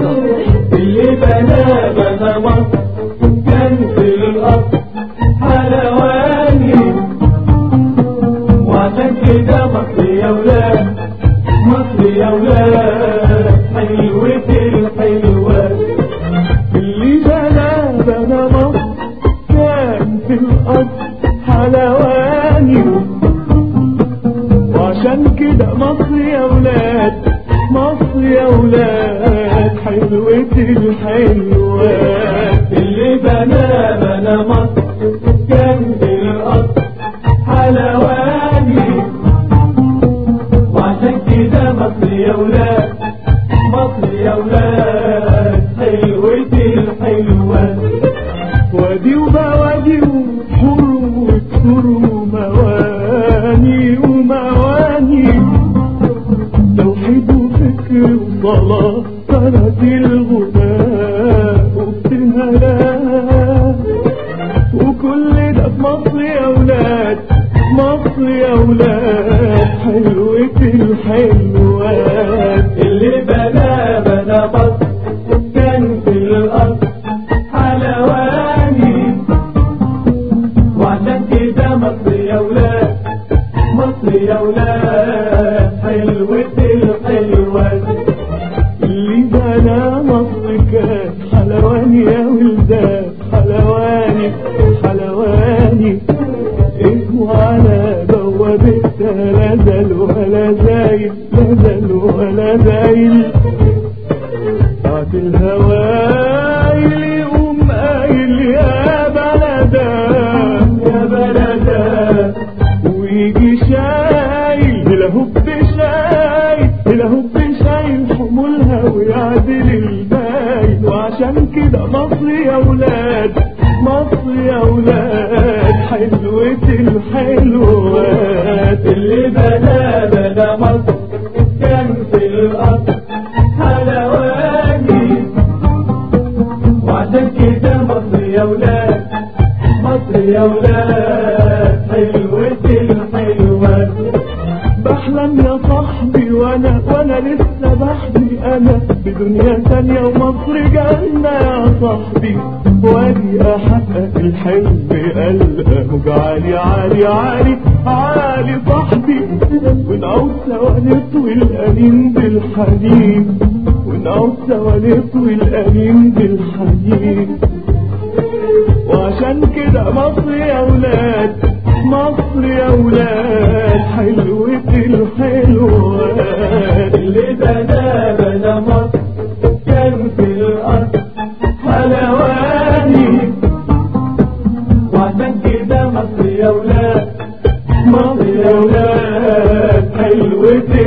اللي بنى بنى مصر كان في الأرض حلواني وعشان كده مصر يا ولاد مصر يا ولاد حلوة الحلوات اللي بنى بنى مصر كان في الأرض حلواني وعشان كده مصر يا ولاد مصر يا ولاد حلوة الحلوات اللي بنى بنى مصر كان في الأرض حلواني وعشان كده مصر يا ولاد مصر يا ولاد حلوة الحلوات وادي وبوادي وحور وكسور ومواني ومواني توحيد وفكر وصلاة صلاة الغناء وابتهالات وكل ده في مصر يا ولاد مصر يا ولاد حلوة الحلوات اللي بنى بنى مصر كان في الأرض حلواني وعشان كده مصر يا ولاد مصر يا ولاد حلوة الحلوات اللي بنى مصر كان حلواني يا ولدان حلواني حلواني اسمه على بوابتها لا زال ولا زايل لا زال ولا زايل ساعة الهوايل يقوم قايل يا بلدا يا بلدا ويجي شايل لهب شايل لهب شايل حمولها ويعدل الباين وعشان كده مصر يا ولاد مصر يا ولاد حلوة الحلوات اللي بنى بنى مصر كان في الأرض حلواني وعشان كده مصر يا ولاد مصر يا ولاد حلوة الحلوات بحلم يا صاحبي وانا وانا لسه بحبي انا بدنيا تانية ومصر جنة يا صاحبي واجي احقق الحلم قلقه عالي عالي عالي عالي صاحبي ونعود سوا نطوي الانين بالحنين ونعود سوا نطوي الانين بالحنين وعشان كده مصر يا ولاد مصر يا ولاد حلوة الحلوات اللي بنى بنى مصر كان في الأرض حلواني وعشان كده مصر يا ولاد مصر يا ولاد حلوة